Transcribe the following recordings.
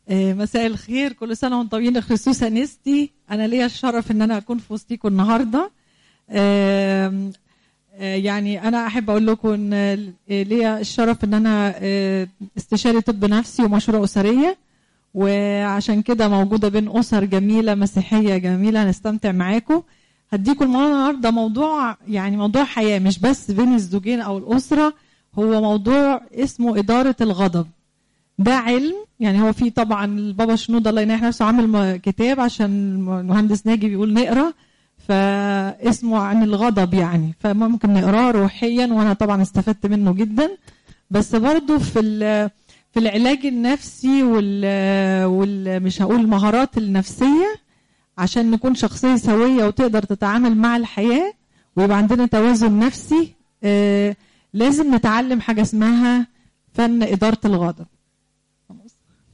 آه، مساء الخير كل سنه وانتم طيبين خصوصا نستي انا ليا الشرف ان انا اكون في وسطيكم النهارده آم، آه، يعني انا احب اقول لكم ان آه، ليا الشرف ان انا آه، استشاري طب نفسي ومشروع اسريه وعشان كده موجوده بين اسر جميله مسيحيه جميله هنستمتع معاكم هديكم الموضوع النهارده موضوع يعني موضوع حياه مش بس بين الزوجين او الاسره هو موضوع اسمه اداره الغضب ده علم يعني هو في طبعا البابا شنودة الله ينيح نفسه عامل م- كتاب عشان المهندس ناجي بيقول نقرا فاسمه عن الغضب يعني فممكن نقراه روحيا وانا طبعا استفدت منه جدا بس برضو في ال- في العلاج النفسي وال, وال مش هقول المهارات النفسيه عشان نكون شخصيه سويه وتقدر تتعامل مع الحياه ويبقى عندنا توازن نفسي آه لازم نتعلم حاجه اسمها فن اداره الغضب خلاص.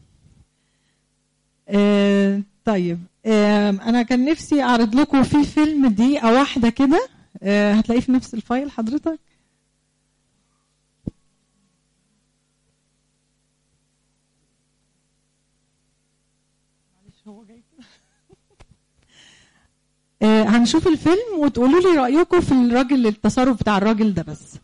آه طيب آه انا كان نفسي اعرض لكم في فيلم دقيقه واحده كده آه هتلاقيه في نفس الفايل حضرتك معلش هو جاي كده. آه هنشوف الفيلم وتقولوا لي رايكم في الراجل التصرف بتاع الراجل ده بس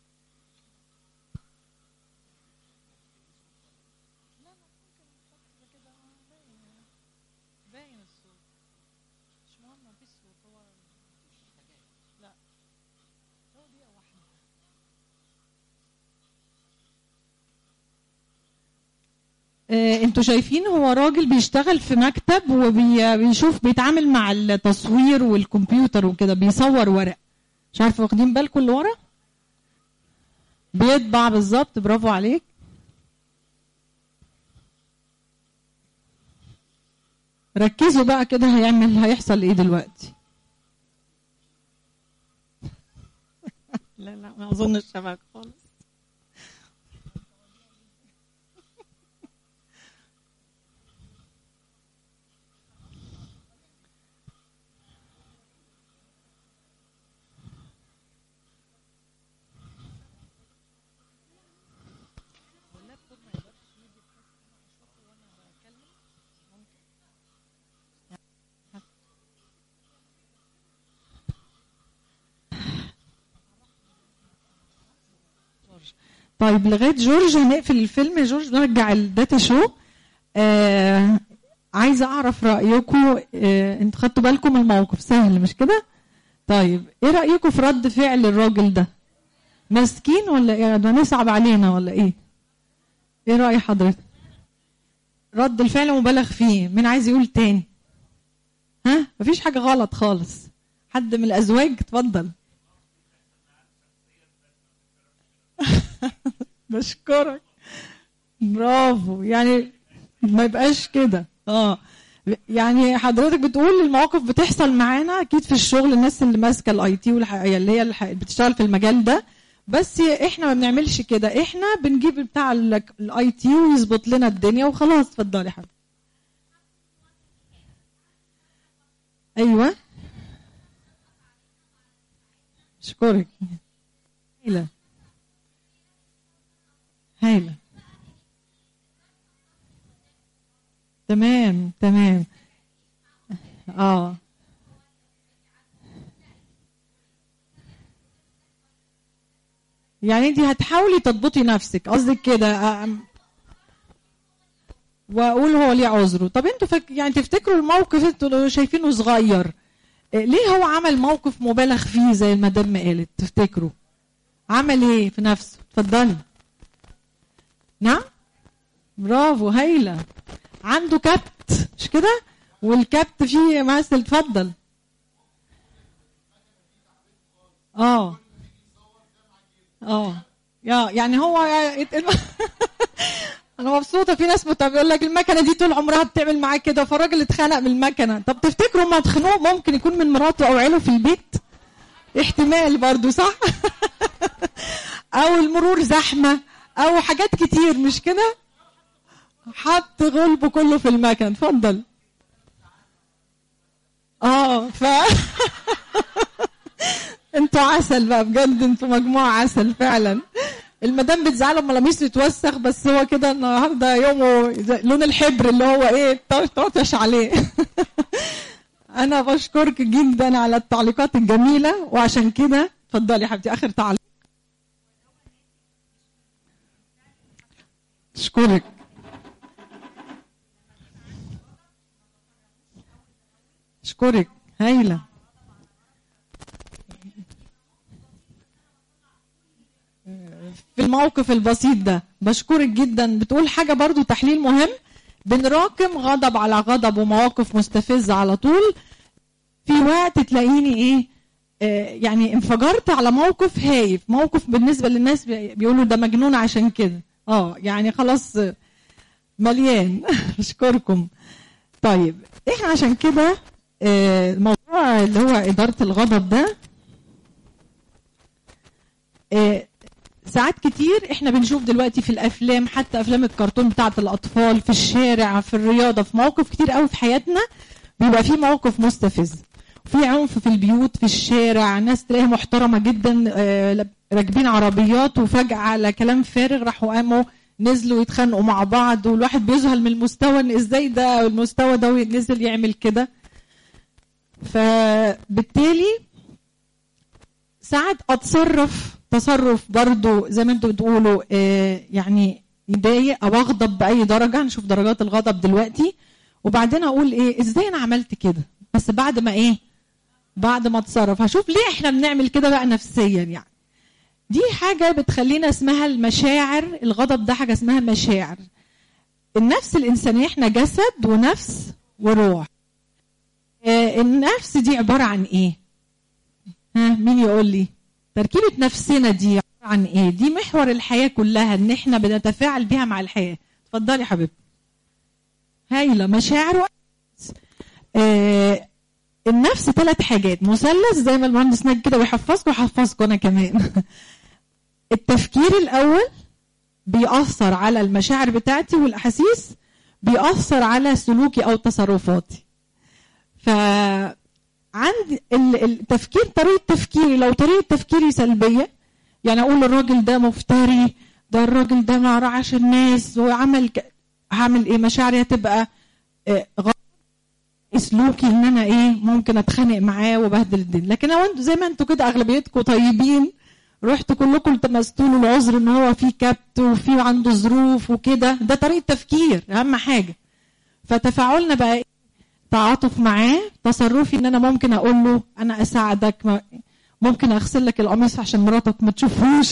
باين الصوت مش مهم مفيش صوت هو لا هو دقيقة واحدة آه، انتوا شايفين هو راجل بيشتغل في مكتب وبيشوف بيتعامل مع التصوير والكمبيوتر وكده بيصور ورق مش عارفه واخدين بالكم اللي ورا بيطبع بالظبط برافو عليك ركزوا بقى كده هيعمل هيحصل ايه دلوقتي لا لا ما اظنش شبك خالص طيب لغايه جورج هنقفل الفيلم يا جورج نرجع الداتا شو آه عايزه اعرف رايكم آه انتوا خدتوا بالكم من الموقف سهل مش كده طيب ايه رايكم في رد فعل الراجل ده مسكين ولا ايه ده نصعب علينا ولا ايه ايه راي حضرتك رد الفعل مبالغ فيه مين عايز يقول تاني ها مفيش حاجه غلط خالص حد من الازواج اتفضل بشكرك برافو يعني ما يبقاش كده اه يعني حضرتك بتقول المواقف بتحصل معانا اكيد في الشغل الناس اللي ماسكه الاي تي اللي هي الح- بتشتغل في المجال ده بس احنا ما بنعملش كده احنا بنجيب بتاع الاي تي ويظبط لنا الدنيا وخلاص اتفضلي حضرتك ايوه اشكرك هايله هايله تمام تمام اه يعني انت هتحاولي تضبطي نفسك قصدك كده أم- واقول هو ليه عذره طب انتوا فك... يعني تفتكروا الموقف انتوا شايفينه صغير إيه، ليه هو عمل موقف مبالغ فيه زي المدام ما قالت تفتكروا عمل ايه في نفسه اتفضلي نعم برافو هايله عنده كبت مش كده والكبت فيه مثل اتفضل اه اه يا يعني هو انا مبسوطه في ناس متابعه بيقول لك المكنه دي طول عمرها بتعمل معاه كده فالراجل اتخنق من المكنه طب تفتكروا ما اتخنقوا ممكن يكون من مراته او عيله في البيت احتمال برضو صح او المرور زحمه او حاجات كتير مش كده حط غلبه كله في المكن اتفضل اه ف انتوا عسل بقى بجد انتوا مجموعه عسل فعلا المدام بتزعل لما قميصه يتوسخ بس هو كده النهارده يومه زي- لون الحبر اللي هو ايه طرطش عليه انا بشكرك جدا على التعليقات الجميله وعشان كده اتفضلي يا حبيبتي اخر تعليق اشكرك اشكرك هايله في الموقف البسيط ده بشكرك جدا بتقول حاجة برضو تحليل مهم بنراكم غضب على غضب ومواقف مستفزة على طول في وقت تلاقيني ايه آه يعني انفجرت على موقف هايف موقف بالنسبة للناس بي- بيقولوا ده مجنون عشان كده اه يعني خلاص آه، مليان اشكركم طيب احنا عشان كده آه، الموضوع اللي هو إدارة الغضب ده آه، ساعات كتير احنا بنشوف دلوقتي في الافلام حتى افلام الكرتون بتاعت الاطفال في الشارع في الرياضه في مواقف كتير قوي في حياتنا بيبقى في موقف مستفز في عنف في البيوت في الشارع ناس تلاقيها محترمه جدا آه، لب- راكبين عربيات وفجاه على كلام فارغ راحوا قاموا نزلوا يتخانقوا مع بعض والواحد بيذهل من المستوى ان ازاي ده المستوى ده نزل يعمل كده فبالتالي ساعات اتصرف تصرف برضو زي ما انتوا بتقولوا آه، يعني يضايق او اغضب باي درجه نشوف درجات الغضب دلوقتي وبعدين اقول ايه ازاي انا عملت كده بس بعد ما ايه بعد ما اتصرف هشوف ليه احنا بنعمل كده بقى نفسيا يعني دي حاجه بتخلينا اسمها المشاعر الغضب ده حاجه اسمها مشاعر النفس الانسانيه احنا جسد ونفس وروح آه، النفس دي عباره عن ايه ها مين يقول لي تركيبة نفسنا دي عبارة عن ايه دي محور الحياة كلها ان احنا بنتفاعل بيها مع الحياة اتفضلي يا حبيبتي هايلة مشاعر وإحساس. آه النفس ثلاث حاجات مثلث زي ما المهندس ناجي كده بيحفظكم ويحفظكم انا كمان التفكير الاول بيأثر على المشاعر بتاعتي والاحاسيس بيأثر على سلوكي او تصرفاتي ف عندي ال- التفكير طريقه تفكيري لو طريقه تفكيري سلبيه يعني اقول الراجل ده مفتري ده الراجل ده ما رعاش الناس وعمل ك... هعمل ايه مشاعري هتبقى آه، غلط سلوكي ان انا ايه ممكن اتخانق معاه وبهدل الدنيا لكن لو انتوا زي ما انتوا كده اغلبيتكم طيبين رحتوا كلكم التمستوا له العذر ان هو في كبت وفي عنده ظروف وكده ده طريقه تفكير اهم حاجه فتفاعلنا بقى إيه؟ تعاطف معاه تصرفي ان انا ممكن اقول له انا اساعدك ما- ممكن اغسل لك القميص عشان مراتك ما تشوفوش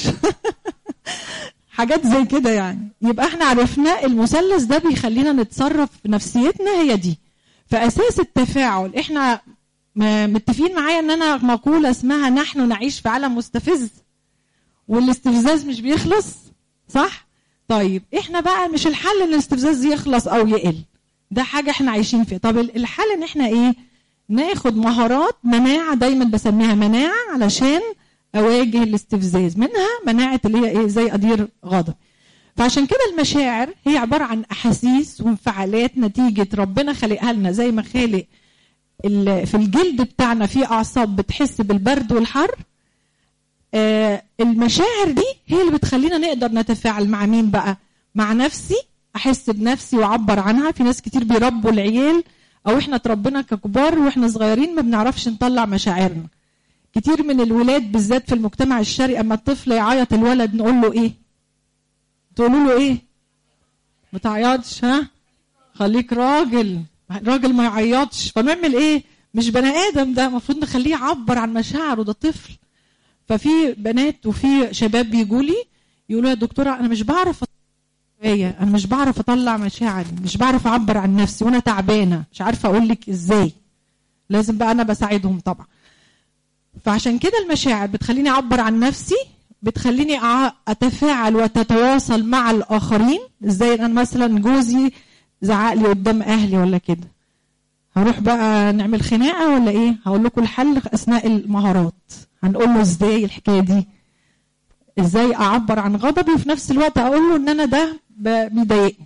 حاجات زي كده يعني يبقى احنا عرفنا المثلث ده بيخلينا نتصرف نفسيتنا هي دي فاساس التفاعل احنا م- متفقين معايا ان انا مقوله اسمها نحن نعيش في عالم مستفز والاستفزاز مش بيخلص صح طيب احنا بقى مش الحل ان الاستفزاز يخلص او يقل ده حاجه احنا عايشين فيها طب الحل ان احنا ايه ناخد مهارات مناعه دايما بسميها مناعه علشان اواجه الاستفزاز منها مناعه اللي هي ايه زي ادير غضب فعشان كده المشاعر هي عباره عن احاسيس وانفعالات نتيجه ربنا خلقها لنا زي ما خالق ال- في الجلد بتاعنا في اعصاب بتحس بالبرد والحر آه، المشاعر دي هي اللي بتخلينا نقدر نتفاعل مع مين بقى مع نفسي احس بنفسي واعبر عنها في ناس كتير بيربوا العيال او احنا اتربينا ككبار واحنا صغيرين ما بنعرفش نطلع مشاعرنا كتير من الولاد بالذات في المجتمع الشرقي اما الطفل يعيط الولد نقول له ايه تقولوا له ايه ما تعيطش ها خليك راجل راجل ما يعيطش فنعمل ايه مش بني ادم ده المفروض نخليه يعبر عن مشاعره ده طفل ففي بنات وفي شباب بيجوا لي يقولوا يا دكتوره انا مش بعرف شويه انا مش بعرف اطلع مشاعري مش بعرف اعبر عن نفسي وانا تعبانه مش عارفه اقول لك ازاي لازم بقى انا بساعدهم طبعا فعشان كده المشاعر بتخليني اعبر عن نفسي بتخليني أع- اتفاعل وتتواصل مع الاخرين ازاي انا مثلا جوزي زعق لي قدام اهلي ولا كده هروح بقى نعمل خناقه ولا ايه هقول لكم الحل اثناء المهارات هنقول له ازاي الحكايه دي ازاي اعبر عن غضبي وفي نفس الوقت اقول له ان انا ده ب- بيضايقني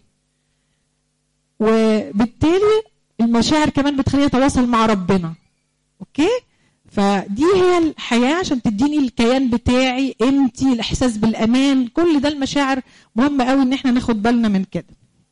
وبالتالي المشاعر كمان بتخليني اتواصل مع ربنا اوكي فدي هي الحياه عشان تديني الكيان بتاعي قيمتي الاحساس بالامان كل ده المشاعر مهم قوي ان احنا ناخد بالنا من كده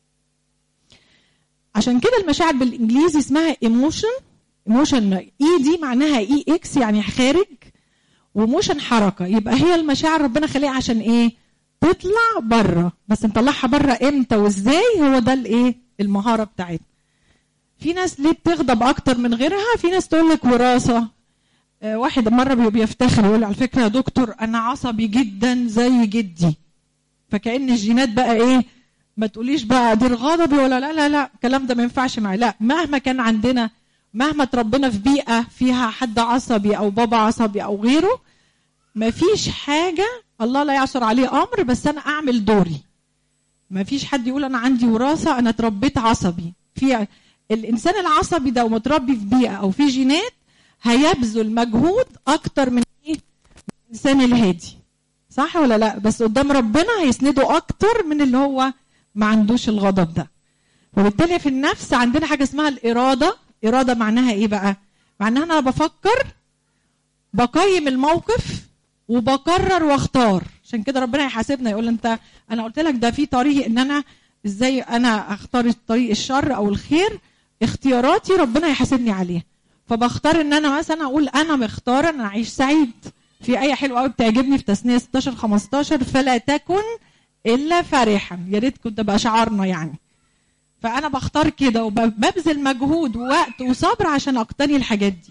عشان كده المشاعر بالانجليزي اسمها ايموشن ايموشن اي دي معناها اي اكس يعني خارج وموشن حركه يبقى هي المشاعر ربنا خلقها عشان ايه تطلع بره بس نطلعها بره امتى وازاي هو ده الايه المهاره بتاعتنا في ناس ليه بتغضب اكتر من غيرها في ناس تقول لك وراثه آه، واحد مره بي- بيفتخر يقول على فكره يا دكتور انا عصبي جدا زي جدي فكأن الجينات بقى ايه ما تقوليش بقى دي غضبي ولا لا لا لا الكلام ده ما ينفعش معي لا مهما كان عندنا مهما اتربينا في بيئه فيها حد عصبي او بابا عصبي او غيره ما فيش حاجه الله لا يعصر عليه امر بس انا اعمل دوري ما فيش حد يقول انا عندي وراثه انا اتربيت عصبي في الانسان العصبي ده ومتربي في بيئه او في جينات هيبذل مجهود اكتر من ايه الانسان الهادي صح ولا لا بس قدام ربنا هيسنده اكتر من اللي هو ما عندوش الغضب ده وبالتالي في النفس عندنا حاجه اسمها الاراده اراده معناها ايه بقى معناها انا بفكر بقيم الموقف وبقرر واختار عشان كده ربنا يحاسبنا يقول انت انا قلت لك ده في طريق ان انا ازاي انا اختار طريق الشر او الخير اختياراتي ربنا يحاسبني عليها فبختار ان انا مثلا اقول انا مختاره ان انا اعيش سعيد في ايه حلوه قوي بتعجبني في تثنيه 16 15 فلا تكن الا فرحا يا ريت كنت بقى شعارنا يعني فانا بختار كده وببذل مجهود ووقت وصبر عشان اقتني الحاجات دي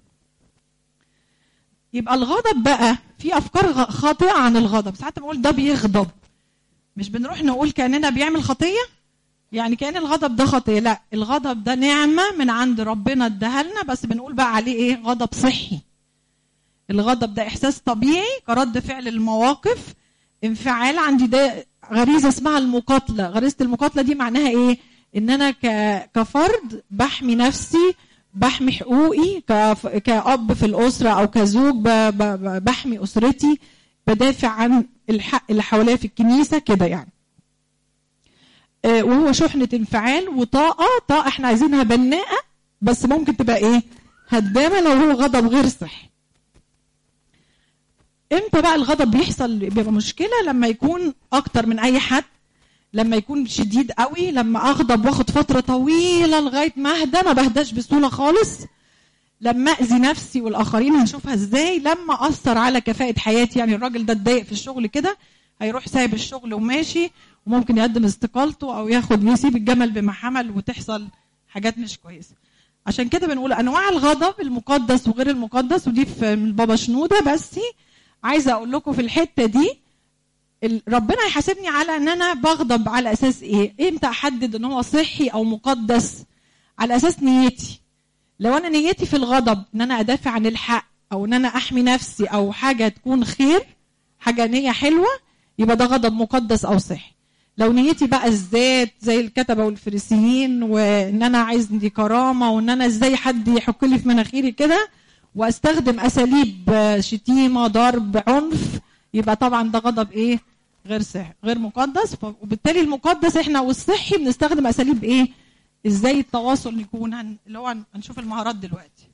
يبقى الغضب بقى في افكار غ- خاطئه عن الغضب ساعات بنقول ده بيغضب مش بنروح نقول كاننا بيعمل خطيه يعني كان الغضب ده خطيه لا الغضب ده نعمه من عند ربنا اداها لنا بس بنقول بقى عليه ايه غضب صحي الغضب ده احساس طبيعي كرد فعل المواقف انفعال عندي ده غريزه اسمها المقاتله غريزه المقاتله دي معناها ايه ان انا ك- كفرد بحمي نفسي بحمي حقوقي كف- كأب في الأسرة أو كزوج ب- ب- ب- بحمي أسرتي بدافع عن الحق اللي حواليا في الكنيسة كده يعني آه، وهو شحنة انفعال وطاقة طاقة احنا عايزينها بناءة بس ممكن تبقى ايه هدامة لو هو غضب غير صحي امتى بقى الغضب بيحصل بيبقى مشكلة لما يكون اكتر من اي حد لما يكون شديد قوي لما اغضب واخد فترة طويلة لغاية ما اهدى ما بهداش بسهولة خالص لما اذي نفسي والاخرين هنشوفها ازاي لما اثر على كفاءة حياتي يعني الراجل ده اتضايق في الشغل كده هيروح سايب الشغل وماشي وممكن يقدم استقالته او ياخد يسيب الجمل بما حمل وتحصل حاجات مش كويسه عشان كده بنقول انواع الغضب المقدس وغير المقدس ودي في من بابا شنوده بس عايزه اقول لكم في الحته دي ال- ربنا يحاسبني على ان انا بغضب على اساس ايه امتى احدد ان هو صحي او مقدس على اساس نيتي لو انا نيتي في الغضب ان انا ادافع عن الحق او ان انا احمي نفسي او حاجه تكون خير حاجه نيه حلوه يبقى ده غضب مقدس او صحي لو نيتي بقى الذات زي الكتبه والفريسيين وان انا عايز دي كرامه وان انا ازاي حد يحك لي في مناخيري كده واستخدم اساليب آه، شتيمه ضرب عنف يبقى طبعا ده غضب ايه غير صحي غير مقدس ف- وبالتالي المقدس احنا والصحي بنستخدم اساليب ايه ازاي التواصل يكون هن... اللي هو هن- هنشوف المهارات دلوقتي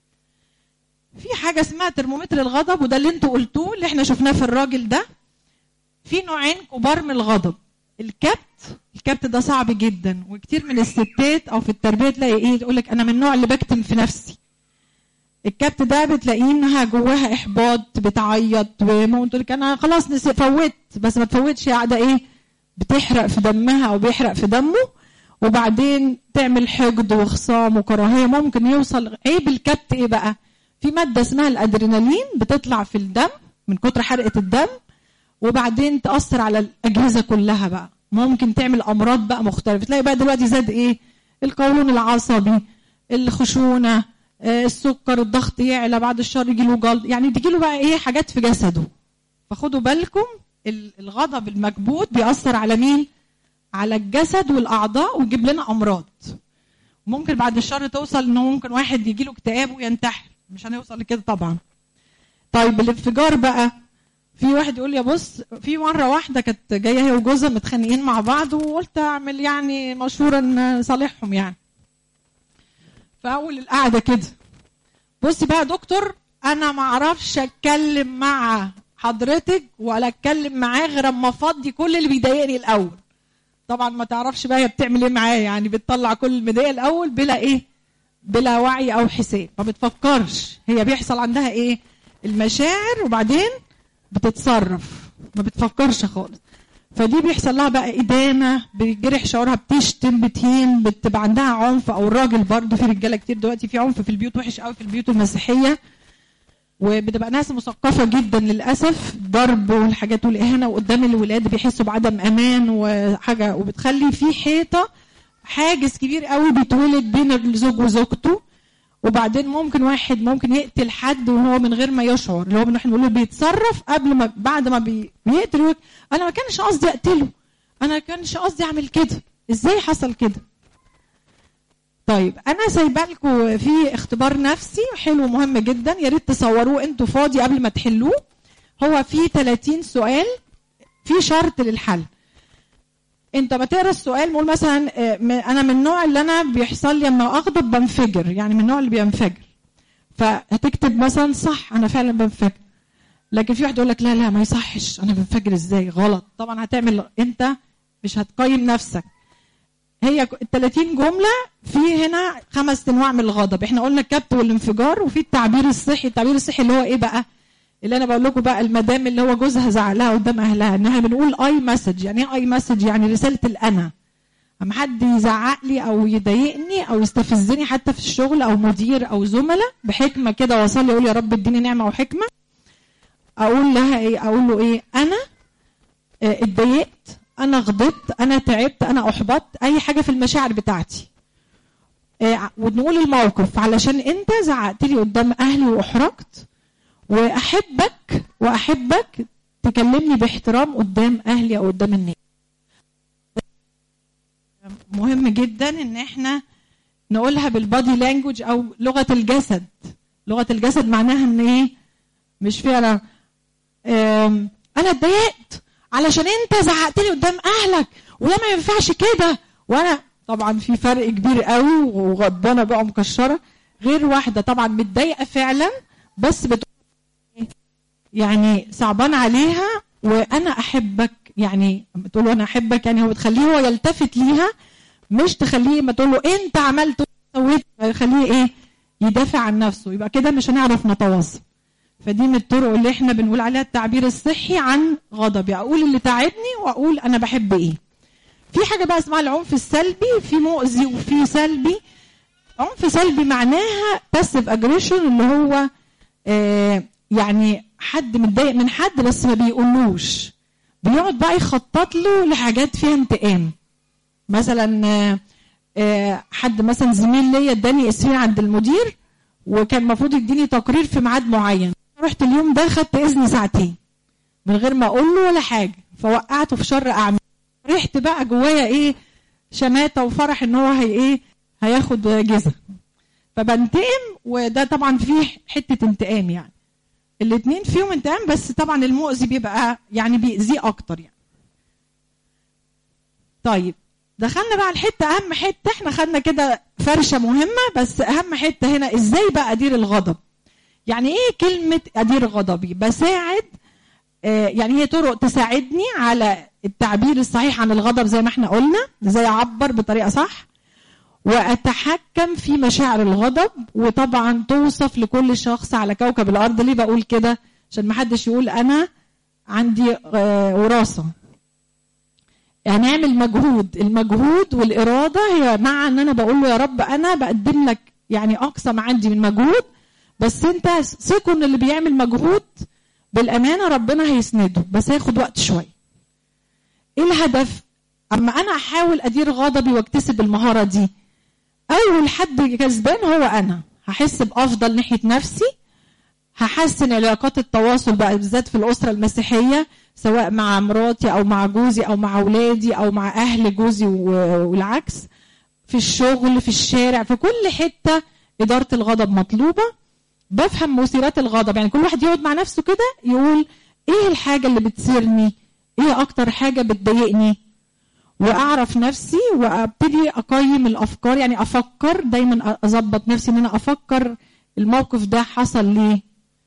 في حاجه اسمها ترمومتر الغضب وده اللي انتوا قلتوه اللي احنا شفناه في الراجل ده في نوعين كبار من الغضب الكبت الكبت ده صعب جدا وكتير من الستات او في التربيه تلاقي ايه تقول لك انا من النوع اللي بكتم في نفسي الكبت ده بتلاقيه انها جواها احباط بتعيط وممكن تقول لك انا خلاص نسي فوت بس ما تفوتش قاعده ايه بتحرق في دمها او بيحرق في دمه وبعدين تعمل حقد وخصام وكراهيه ممكن يوصل عيب الكبت ايه بقى في ماده اسمها الادرينالين بتطلع في الدم من كتر حرقه الدم وبعدين تاثر على الاجهزه كلها بقى ممكن تعمل امراض بقى مختلفه تلاقي بقى دلوقتي زاد ايه القولون العصبي الخشونه آه، السكر الضغط يعلى بعد الشر يجي له جلط يعني تجي له بقى ايه حاجات في جسده فخدوا بالكم ال- الغضب المكبوت بيأثر على مين على الجسد والاعضاء ويجيب لنا امراض ممكن بعد الشر توصل انه ممكن واحد يجي له اكتئاب وينتحر مش هنوصل لكده طبعا طيب الانفجار بقى في واحد يقول لي بص في مره واحده كانت جايه هي وجوزها متخانقين مع بعض وقلت اعمل يعني مشهورا صالحهم يعني في اول القعده كده بصي بقى يا دكتور انا ما اعرفش اتكلم مع حضرتك ولا اتكلم معاه غير اما افضي كل اللي بيضايقني الاول طبعا ما تعرفش بقى هي بتعمل ايه معاه يعني بتطلع كل المضايق الاول بلا ايه بلا وعي او حساب ما بتفكرش هي بيحصل عندها ايه المشاعر وبعدين بتتصرف ما بتفكرش خالص فدي بيحصل لها بقى إدامة بيجرح شعورها بتشتم بتهين بتبقى عندها عنف أو الراجل برضه في رجالة كتير دلوقتي في عنف في البيوت وحش قوي في البيوت المسيحية وبتبقى ناس مثقفة جدا للأسف ضرب والحاجات والإهانة وقدام الولاد بيحسوا بعدم أمان وحاجة وبتخلي في حيطة حاجز كبير قوي بيتولد بين الزوج وزوجته وبعدين ممكن واحد ممكن يقتل حد وهو من غير ما يشعر اللي هو احنا بنقول بيتصرف قبل ما بعد ما بي بيقتل يقول انا ما كانش قصدي اقتله انا ما كانش قصدي اعمل كده ازاي حصل كده طيب انا سايبه لكم في اختبار نفسي حلو مهم جدا يا ريت تصوروه انتوا فاضي قبل ما تحلوه هو في 30 سؤال في شرط للحل انت ما تقرا السؤال نقول مثلا انا من النوع اللي انا بيحصل لي لما اغضب بنفجر يعني من النوع اللي بينفجر فهتكتب مثلا صح انا فعلا بنفجر لكن في واحد يقول لك لا لا ما يصحش انا بنفجر ازاي غلط طبعا هتعمل انت مش هتقيم نفسك هي ال 30 جمله في هنا خمس انواع من الغضب احنا قلنا الكبت والانفجار وفي التعبير الصحي التعبير الصحي اللي هو ايه بقى اللي انا بقول لكم بقى المدام اللي هو جوزها زعلها قدام اهلها انها بنقول اي مسج يعني ايه اي مسج يعني رساله الانا اما حد يزعق لي او يضايقني او يستفزني حتى في الشغل او مدير او زملاء بحكمه كده وصلي اقول يا رب اديني نعمه وحكمه اقول لها ايه اقول له ايه انا اتضايقت انا غضبت انا تعبت انا احبطت اي حاجه في المشاعر بتاعتي إيه ونقول الموقف علشان انت زعقت لي قدام اهلي واحرجت واحبك واحبك تكلمني باحترام قدام اهلي او قدام الناس مهم جدا ان احنا نقولها بالبادي لانجوج او لغه الجسد لغه الجسد معناها ان ايه مش فعلا انا اتضايقت علشان انت زعقت لي قدام اهلك وده ما ينفعش كده وانا طبعا في فرق كبير قوي وغضبانه بقى مكشره غير واحده طبعا متضايقه فعلا بس بتقول يعني صعبان عليها وانا احبك يعني بتقول انا احبك يعني هو بتخليه هو يلتفت ليها مش تخليه ما تقول له انت عملت وسويت خليه ايه يدافع عن نفسه يبقى كده مش هنعرف نتواصل فدي من الطرق اللي احنا بنقول عليها التعبير الصحي عن غضبي اقول اللي تعبني واقول انا بحب ايه في حاجه بقى اسمها العنف السلبي في مؤذي وفي سلبي عنف سلبي معناها باسيف اجريشن اللي هو آه يعني حد متضايق من حد بس ما بيقولوش بيقعد بقى يخطط له لحاجات فيها انتقام مثلا آه آه حد مثلا زميل ليا اداني اسمين عند المدير وكان المفروض يديني تقرير في ميعاد معين رحت اليوم ده خدت اذن ساعتين من غير ما اقول له ولا حاجه فوقعته في شر اعمال رحت بقى جوايا ايه شماته وفرح ان هو هي ايه هياخد جزا فبنتقم وده طبعا فيه حته انتقام يعني الاثنين فيهم انتقام بس طبعا المؤذي بيبقى يعني بيأذيه اكتر يعني طيب دخلنا بقى الحته اهم حته احنا خدنا كده فرشه مهمه بس اهم حته هنا ازاي بقى ادير الغضب يعني ايه كلمه ادير غضبي بساعد آه يعني هي طرق تساعدني على التعبير الصحيح عن الغضب زي ما احنا قلنا ازاي اعبر بطريقه صح واتحكم في مشاعر الغضب وطبعا توصف لكل شخص على كوكب الارض ليه بقول كده عشان ما حدش يقول انا عندي آه وراثه هنعمل مجهود المجهود والإرادة هي مع أن أنا بقول له يا رب أنا بقدم لك يعني أقصى ما عندي من مجهود بس أنت ثقوا أن اللي بيعمل مجهود بالأمانة ربنا هيسنده بس هياخد وقت شوية إيه الهدف؟ أما أنا أحاول أدير غضبي واكتسب المهارة دي أول حد كسبان هو أنا هحس بأفضل ناحية نفسي هحسن علاقات التواصل بقى بالذات في الأسرة المسيحية سواء مع مراتي او مع جوزي او مع اولادي او مع اهل جوزي والعكس في الشغل في الشارع في كل حته اداره الغضب مطلوبه بفهم مثيرات الغضب يعني كل واحد يقعد مع نفسه كده يقول ايه الحاجه اللي بتثيرني ايه اكتر حاجه بتضايقني واعرف نفسي وابتدي اقيم الافكار يعني افكر دايما اظبط نفسي ان انا افكر الموقف ده حصل ليه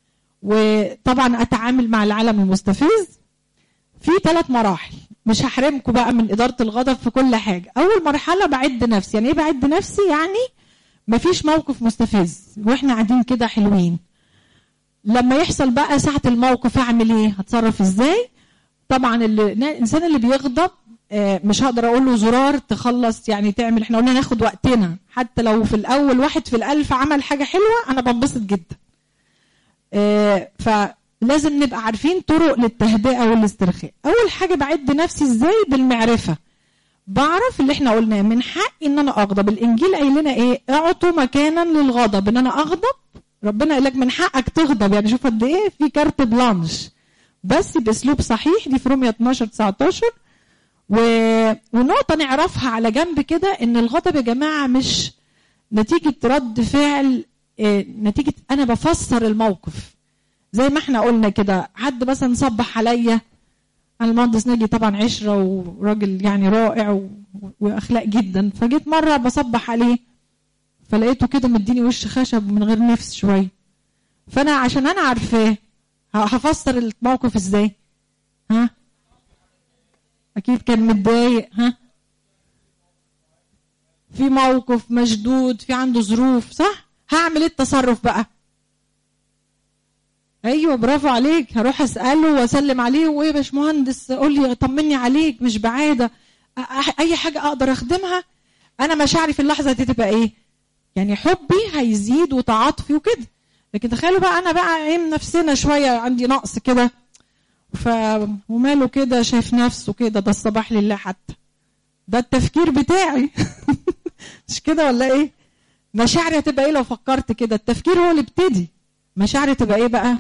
وطبعا اتعامل مع العالم المستفز في ثلاث مراحل مش هحرمكم بقى من اداره الغضب في كل حاجه اول مرحله بعد نفسي يعني ايه بعد نفسي يعني مفيش موقف مستفز واحنا قاعدين كده حلوين لما يحصل بقى ساعه الموقف اعمل ايه هتصرف ازاي طبعا اللي الانسان اللي بيغضب آه، مش هقدر اقول له زرار تخلص يعني تعمل احنا قلنا ناخد وقتنا حتى لو في الاول واحد في الالف عمل حاجه حلوه انا بنبسط جدا آه، فلازم نبقى عارفين طرق للتهدئه والاسترخاء اول حاجه بعد نفسي ازاي بالمعرفه بعرف اللي احنا قلناه من حقي ان انا اغضب الانجيل قايل لنا ايه اعطوا مكانا للغضب ان انا اغضب ربنا قال لك من حقك تغضب يعني شوف قد ايه في كارت بلانش بس باسلوب صحيح دي في رومية 12 19 و... ونقطة نعرفها على جنب كده إن الغضب يا جماعة مش نتيجة رد فعل إيه، نتيجة أنا بفسر الموقف زي ما احنا قلنا كده حد مثلا صبح عليا أنا المهندس ناجي طبعا عشرة وراجل يعني رائع و... وأخلاق جدا فجيت مرة بصبح عليه فلقيته كده مديني وش خشب من غير نفس شوية فأنا عشان أنا عارفاه ه- هفسر الموقف ازاي ها اكيد كان متضايق ها في موقف مشدود في عنده ظروف صح هعمل ايه التصرف بقى ايوه برافو عليك هروح اساله واسلم عليه وايه يا باشمهندس قول لي طمني عليك مش بعاده أ- أ- اي حاجه اقدر اخدمها انا مشاعري في اللحظه دي تبقى ايه يعني حبي هيزيد وتعاطفي وكده لكن تخيلوا بقى انا بقى ايه نفسنا شويه عندي نقص كده ف وماله كده شايف نفسه كده ده الصباح لله حتى ده التفكير بتاعي مش كده ولا ايه مشاعري هتبقى ايه لو فكرت كده التفكير هو اللي ابتدي مشاعري تبقى ايه بقى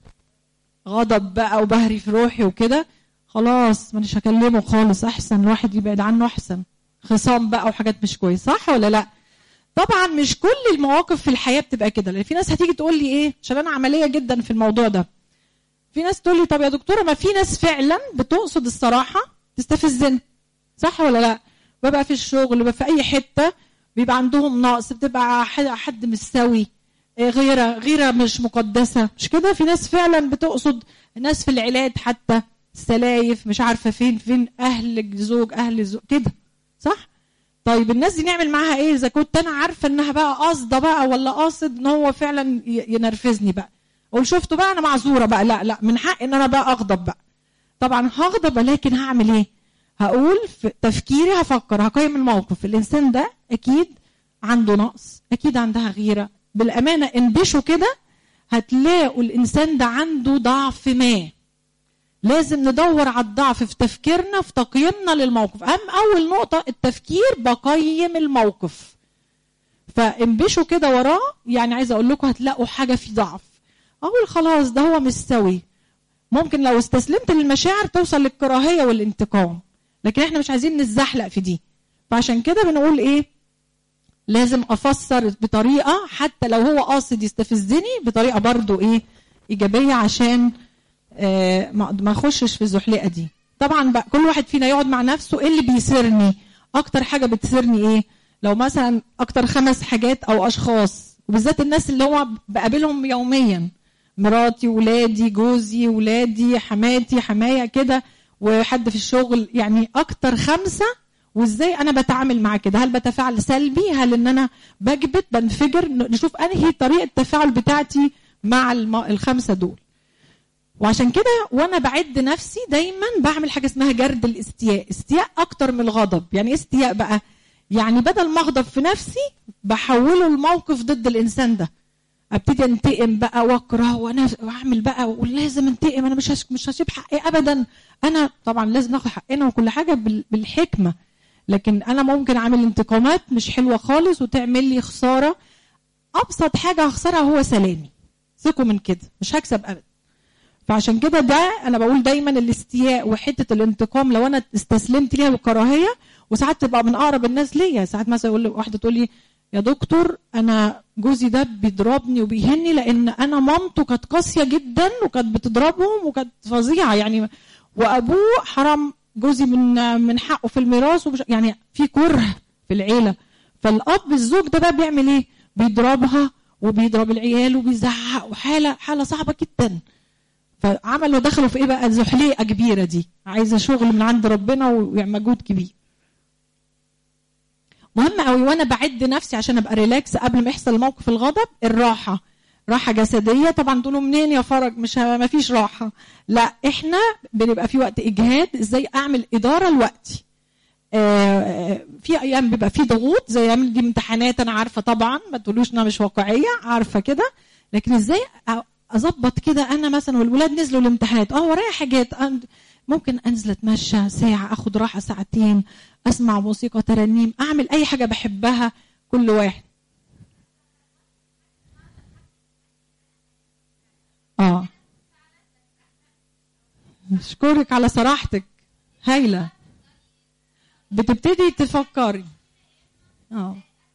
غضب بقى وبهري في روحي وكده خلاص مش هكلمه خالص احسن الواحد يبعد عنه احسن خصام بقى وحاجات مش كويس صح ولا لا طبعا مش كل المواقف في الحياه بتبقى كده لان في ناس هتيجي تقول لي ايه عشان انا عمليه جدا في الموضوع ده في ناس تقول لي طب يا دكتوره ما في ناس فعلا بتقصد الصراحه تستفزني صح ولا لا ببقى في الشغل ببقى في اي حته بيبقى عندهم نقص بتبقى حد, حد مش سوي إيه غيره غيره مش مقدسه مش كده في ناس فعلا بتقصد ناس في العلاج حتى السلايف مش عارفه فين فين اهل زوج اهل زوج كده صح طيب الناس دي نعمل معاها ايه اذا كنت انا عارفه انها بقى قاصده بقى ولا قاصد ان هو فعلا ي- ينرفزني بقى اقول شفتوا بقى انا معذوره بقى لا لا من حق ان انا بقى اغضب بقى طبعا هغضب ولكن هعمل ايه هقول في تفكيري هفكر هقيم الموقف الانسان ده اكيد عنده نقص اكيد عندها غيره بالامانه انبشوا كده هتلاقوا الانسان ده عنده ضعف ما لازم ندور على الضعف في تفكيرنا في تقييمنا للموقف اهم اول نقطه التفكير بقيم الموقف فانبشوا كده وراه يعني عايزه اقول لكم هتلاقوا حاجه في ضعف اقول خلاص ده هو مش سوي ممكن لو استسلمت للمشاعر توصل للكراهيه والانتقام لكن احنا مش عايزين نتزحلق في دي فعشان كده بنقول ايه لازم افسر بطريقه حتى لو هو قاصد يستفزني بطريقه برضو ايه ايجابيه عشان آه ما ما اخشش في الزحلقه دي طبعا بقى كل واحد فينا يقعد مع نفسه ايه اللي بيسرني اكتر حاجه بتسرني ايه لو مثلا اكتر خمس حاجات او اشخاص وبالذات الناس اللي هو بقابلهم يوميا مراتي ولادي جوزي ولادي حماتي حماية كده وحد في الشغل يعني اكتر خمسه وازاي انا بتعامل مع كده هل بتفاعل سلبي هل ان انا بكبت بنفجر نشوف انهي طريقه التفاعل بتاعتي مع الم... الخمسه دول وعشان كده وانا بعد نفسي دايما بعمل حاجه اسمها جرد الاستياء استياء اكتر من الغضب يعني ايه استياء بقى يعني بدل ما اغضب في نفسي بحوله الموقف ضد الانسان ده ابتدي انتقم بقى واكره وانا واعمل بقى ولازم انتقم انا مش هش... مش هسيب حقي ابدا انا طبعا لازم ناخد حقنا وكل حاجه بال... بالحكمه لكن انا ممكن اعمل انتقامات مش حلوه خالص وتعمل لي خساره ابسط حاجه هخسرها هو سلامي ثقوا من كده مش هكسب ابدا فعشان كده ده انا بقول دايما الاستياء وحته الانتقام لو انا استسلمت ليها بالكراهيه وساعات تبقى من اقرب الناس ليا ساعات مثلا يقول واحده تقول لي يا دكتور انا جوزي ده بيضربني وبيهني لان انا مامته كانت قاسيه جدا وكانت بتضربهم وكانت فظيعه يعني وابوه حرام جوزي من من حقه في الميراث ومش يعني في كره في العيله فالاب الزوج ده بقى بيعمل ايه؟ بيضربها وبيضرب العيال وبيزعق وحاله حاله صعبه جدا فعملوا دخلوا في ايه بقى الزحليقه كبيره دي عايزه شغل من عند ربنا ومجهود كبير مهم قوي وانا بعد نفسي عشان ابقى ريلاكس قبل ما يحصل موقف الغضب الراحه راحه جسديه طبعا تقولوا منين يا فرج مش ما فيش راحه لا احنا بنبقى في وقت اجهاد ازاي اعمل اداره لوقتي آه في ايام بيبقى في ضغوط زي ايام دي امتحانات انا عارفه طبعا ما تقولوش انها مش واقعيه عارفه كده لكن ازاي اظبط كده انا مثلا والولاد نزلوا الامتحانات اه ورايا حاجات ممكن انزل اتمشى ساعه اخد راحه ساعتين اسمع موسيقى ترانيم اعمل اي حاجه بحبها كل واحد اه اشكرك على صراحتك هايله بتبتدي تفكري اه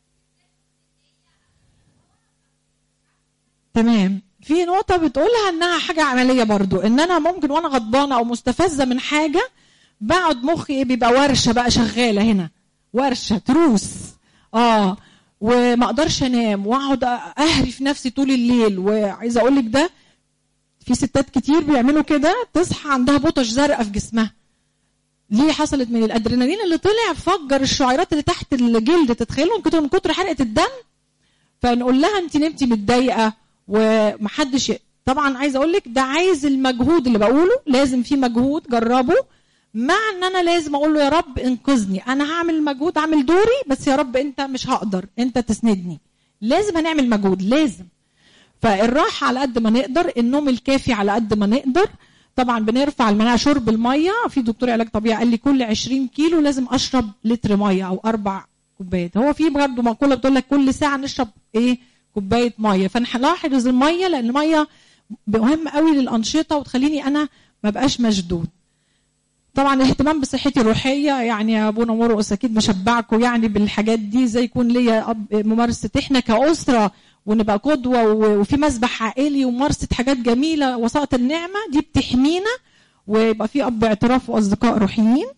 تمام في نقطة بتقولها انها حاجة عملية برضو ان انا ممكن وانا غضبانة او مستفزة من حاجة بقعد مخي ايه بيبقى ورشة بقى شغالة هنا ورشة تروس اه وما اقدرش انام واقعد اهري في نفسي طول الليل وعايزة اقول لك ده في ستات كتير بيعملوا كده تصحى عندها بطش زرقاء في جسمها ليه حصلت من الادرينالين اللي طلع فجر الشعيرات اللي تحت الجلد تتخيلوا من كتر حرقه الدم فنقول لها انت نمتي متضايقه ومحدش طبعا عايزه اقول لك ده عايز المجهود اللي بقوله لازم في مجهود جربه مع ان انا لازم اقول له يا رب انقذني انا هعمل مجهود اعمل دوري بس يا رب انت مش هقدر انت تسندني لازم هنعمل مجهود لازم فالراحه على قد ما نقدر النوم الكافي على قد ما نقدر طبعا بنرفع المناعه شرب الميه في دكتور علاج طبيعي قال لي كل 20 كيلو لازم اشرب لتر ميه او اربع كوبايات هو في برضه مقوله بتقول لك كل ساعه نشرب ايه كوبايه ميه فنلاحظ الميه لان الميه مهم قوي للانشطه وتخليني انا ما بقاش مشدود طبعا الاهتمام بصحتي الروحيه يعني يا ابونا مرقص اكيد مشبعكم يعني بالحاجات دي زي يكون ليا ممارسه احنا كاسره ونبقى قدوه وفي مسبح عائلي وممارسه حاجات جميله وسائط النعمه دي بتحمينا ويبقى في اب اعتراف واصدقاء روحيين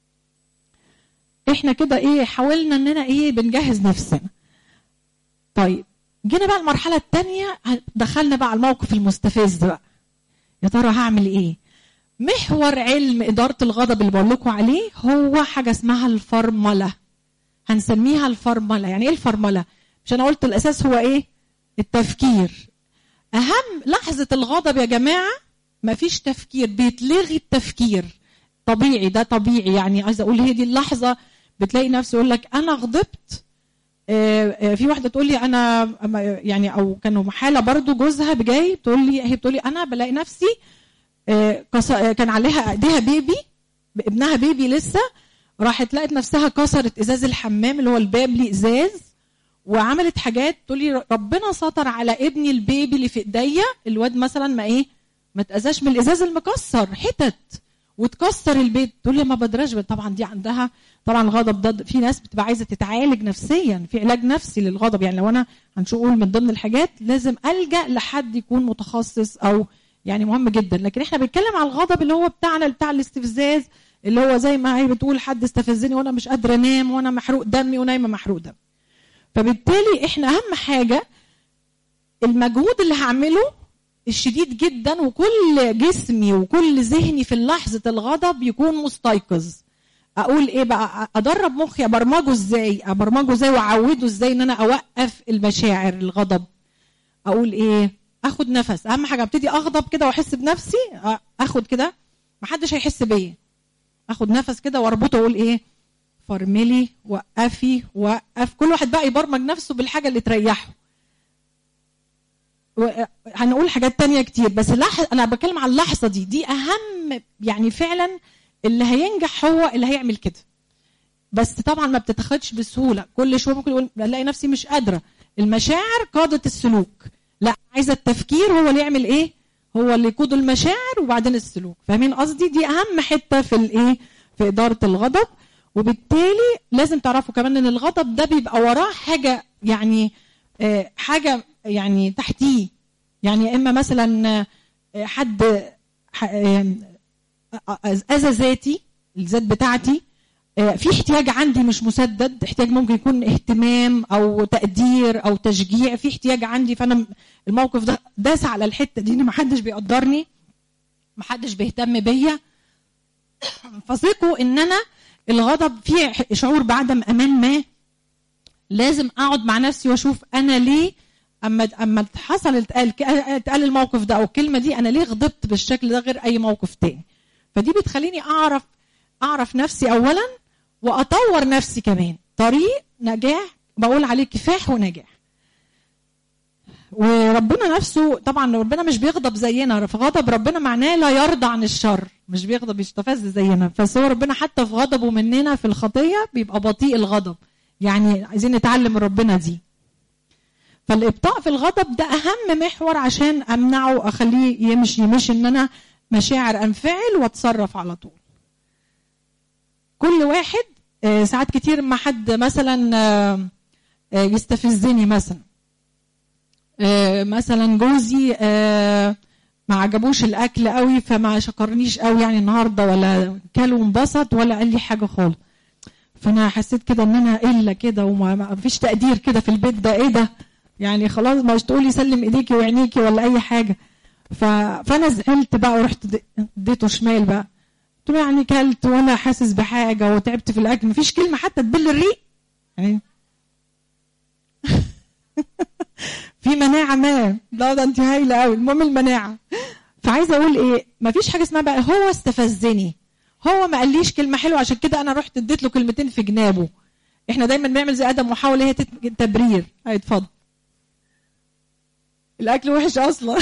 احنا كده ايه حاولنا اننا ايه بنجهز نفسنا طيب جينا بقى المرحلة الثانية دخلنا بقى على الموقف المستفز بقى يا ترى هعمل ايه محور علم إدارة الغضب اللي بقول لكم عليه هو حاجة اسمها الفرملة هنسميها الفرملة يعني ايه الفرملة مش انا قلت الاساس هو ايه التفكير اهم لحظة الغضب يا جماعة مفيش تفكير بيتلغي التفكير طبيعي ده طبيعي يعني عايزه اقول هي دي اللحظه بتلاقي نفسه يقول لك انا غضبت في واحده تقول لي انا يعني او كانوا حاله برضو جوزها جاي تقول لي هي بتقول لي انا بلاقي نفسي كان عليها ايديها بيبي ابنها بيبي لسه راحت لقت نفسها كسرت ازاز الحمام اللي هو الباب ليه ازاز وعملت حاجات تقول لي ربنا ستر على ابني البيبي اللي في ايديا الواد مثلا ما ايه ما اتاذاش من الازاز المكسر حتت وتكسر البيت تقول لي ما بدراش طبعا دي عندها طبعا الغضب ده في ناس بتبقى عايزه تتعالج نفسيا في علاج نفسي للغضب يعني لو انا هنقول من ضمن الحاجات لازم الجا لحد يكون متخصص او يعني مهم جدا لكن احنا بنتكلم على الغضب اللي هو بتاعنا بتاع الاستفزاز اللي هو زي ما هي بتقول حد استفزني وانا مش قادره انام وانا محروق دمي ونايمه محروق دم فبالتالي احنا اهم حاجه المجهود اللي هعمله الشديد جدا وكل جسمي وكل ذهني في لحظه الغضب يكون مستيقظ اقول ايه بقى ادرب مخي ابرمجه ازاي ابرمجه ازاي واعوده ازاي ان انا اوقف المشاعر الغضب اقول ايه اخد نفس اهم حاجه ابتدي اغضب كده واحس بنفسي اخد كده محدش هيحس بيا اخد نفس كده واربطه اقول ايه فرملي وقفي وقف كل واحد بقى يبرمج نفسه بالحاجه اللي تريحه هنقول حاجات تانية كتير بس لح... انا بتكلم على اللحظه دي دي اهم يعني فعلا اللي هينجح هو اللي هيعمل كده بس طبعا ما بتتاخدش بسهوله كل شويه ممكن يقول الاقي نفسي مش قادره المشاعر قادت السلوك لا عايزه التفكير هو اللي يعمل ايه هو اللي يقود المشاعر وبعدين السلوك فاهمين قصدي دي اهم حته في الايه في اداره الغضب وبالتالي لازم تعرفوا كمان ان الغضب ده بيبقى وراه حاجه يعني آه حاجه يعني تحتيه يعني يا اما مثلا حد اذى ذاتي الذات بتاعتي آه، في احتياج عندي مش مسدد احتياج ممكن يكون اهتمام او تقدير او تشجيع في احتياج عندي فانا الموقف ده داس على الحته دي ان محدش بيقدرني محدش بيهتم بيا فثقوا ان انا الغضب فيه شعور بعدم امان ما لازم اقعد مع نفسي واشوف انا ليه اما اما حصل اتقال اتقال الموقف ده او الكلمه دي انا ليه غضبت بالشكل ده غير اي موقف تاني فدي بتخليني اعرف اعرف نفسي اولا واطور نفسي كمان طريق نجاح بقول عليه كفاح ونجاح وربنا نفسه طبعا ربنا مش بيغضب زينا فغضب ربنا معناه لا يرضى عن الشر مش بيغضب يستفز زينا بس هو ربنا حتى في غضبه مننا في الخطيه بيبقى بطيء الغضب يعني عايزين نتعلم من ربنا دي فالابطاء في الغضب ده اهم محور عشان امنعه واخليه يمشي مش ان انا مشاعر انفعل واتصرف على طول كل واحد آه، ساعات كتير ما حد مثلا آه، آه، يستفزني مثلا مثلا جوزي ما عجبوش الاكل قوي فما شكرنيش قوي يعني النهارده ولا كل وانبسط ولا قال لي حاجه خالص فانا حسيت كده ان انا الا كده وما فيش تقدير كده في البيت ده ايه ده يعني خلاص مش تقولي سلم ايديكي وعينيكي ولا اي حاجه ف... فانا زعلت بقى ورحت اديته شمال بقى قلت له يعني كلت وانا حاسس بحاجه وتعبت في الاكل مفيش كلمه حتى تبل الريق يعني في مناعه ما لا ده انت هايله قوي المهم المناعه فعايزه اقول ايه مفيش حاجه اسمها بقى هو استفزني هو ما قاليش كلمه حلوه عشان كده انا رحت اديت له كلمتين في جنابه احنا دايما بنعمل زي ادم محاوله هي تبرير هاي اتفضل الاكل وحش اصلا